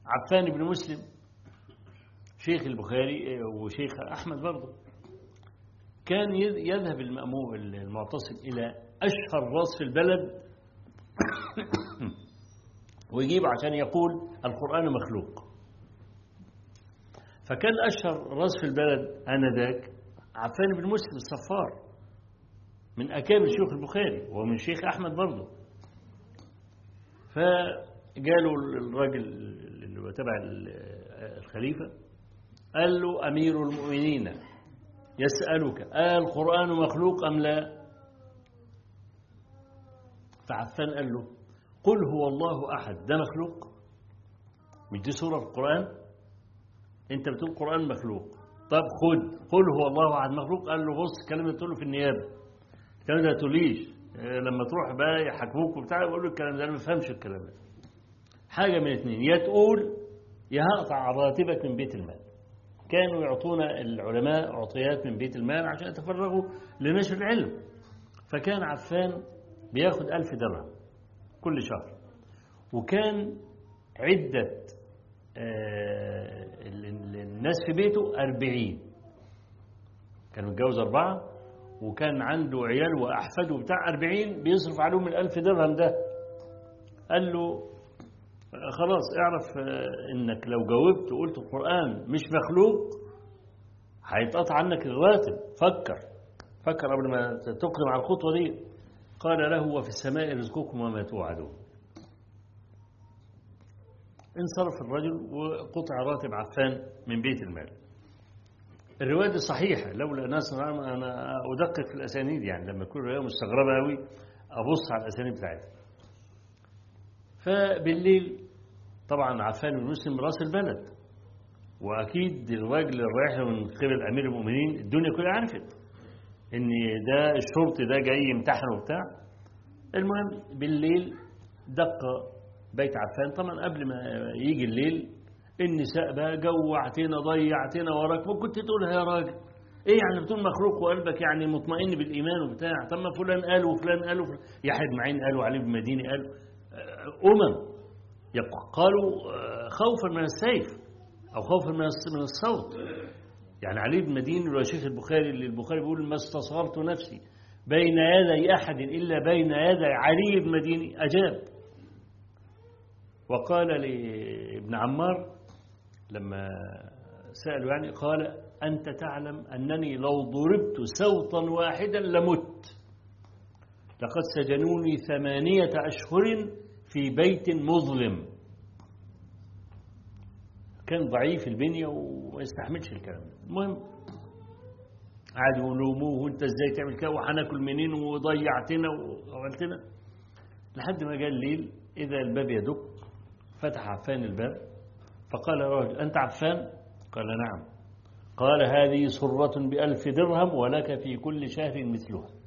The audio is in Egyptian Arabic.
عفان بن مسلم شيخ البخاري وشيخ أحمد برضه كان يذهب المأموم المعتصم إلى أشهر راس في البلد ويجيب عشان يقول القرآن مخلوق فكان أشهر راس في البلد آنذاك عفان بن مسلم الصفار من أكابر شيوخ البخاري ومن شيخ أحمد برضه فقالوا الراجل اللي هو تبع الخليفة قال له أمير المؤمنين يسألك آه القرآن مخلوق أم لا فعفان قال له قل هو الله أحد ده مخلوق مش دي سورة القرآن انت بتقول القرآن مخلوق طب خد قل هو الله أحد مخلوق قال له بص الكلام ده تقوله في النيابة الكلام ده تقوليش لما تروح بقى يحاكموك وبتاع يقول له الكلام ده انا ما بفهمش الكلام ده حاجة من اثنين يا تقول يا هقطع راتبك من بيت المال كانوا يعطون العلماء عطيات من بيت المال عشان يتفرغوا لنشر العلم فكان عفان بياخد ألف درهم كل شهر وكان عدة الناس في بيته أربعين كان متجوز أربعة وكان عنده عيال وأحفاد وبتاع أربعين بيصرف عليهم الألف درهم ده قال له خلاص اعرف انك لو جاوبت وقلت القرآن مش مخلوق هيتقطع عنك الراتب فكر فكر قبل ما تقدم على الخطوة دي قال له وفي السماء رزقكم وما توعدون انصرف الرجل وقطع راتب عفان من بيت المال الرواية دي صحيحة لولا ناس أنا أدقق في الأسانيد يعني لما تكون الرواية مستغربة أوي أبص على الأسانيد بتاعتها فبالليل طبعا عفان بن مسلم راس البلد واكيد الراجل اللي رايح من قبل امير المؤمنين الدنيا كلها عرفت ان ده الشرطي ده جاي يمتحن وبتاع المهم بالليل دق بيت عفان طبعا قبل ما يجي الليل النساء بقى جوعتنا ضيعتنا وراك ما كنت تقولها يا راجل ايه يعني بتقول مخلوق وقلبك يعني مطمئن بالايمان وبتاع طب ما فلان قال وفلان قال وفلان يحيى بن معين قال وعلي بن مديني قال أمم قالوا خوفا من السيف أو خوفا من الصوت يعني علي بن مدين وشيخ البخاري اللي البخاري بيقول ما استصغرت نفسي بين يدي أحد إلا بين يدي علي بن مديني أجاب وقال لابن عمار لما سألوا يعني قال أنت تعلم أنني لو ضربت سوطا واحدا لمت لقد سجنوني ثمانية أشهر في بيت مظلم كان ضعيف البنية وما يستحملش الكلام ده المهم قعدوا يلوموه انت ازاي تعمل كده وهناكل منين وضيعتنا وعملتنا لحد ما جاء الليل اذا الباب يدق فتح عفان الباب فقال الرجل انت عفان قال نعم قال هذه سرة بألف درهم ولك في كل شهر مثلها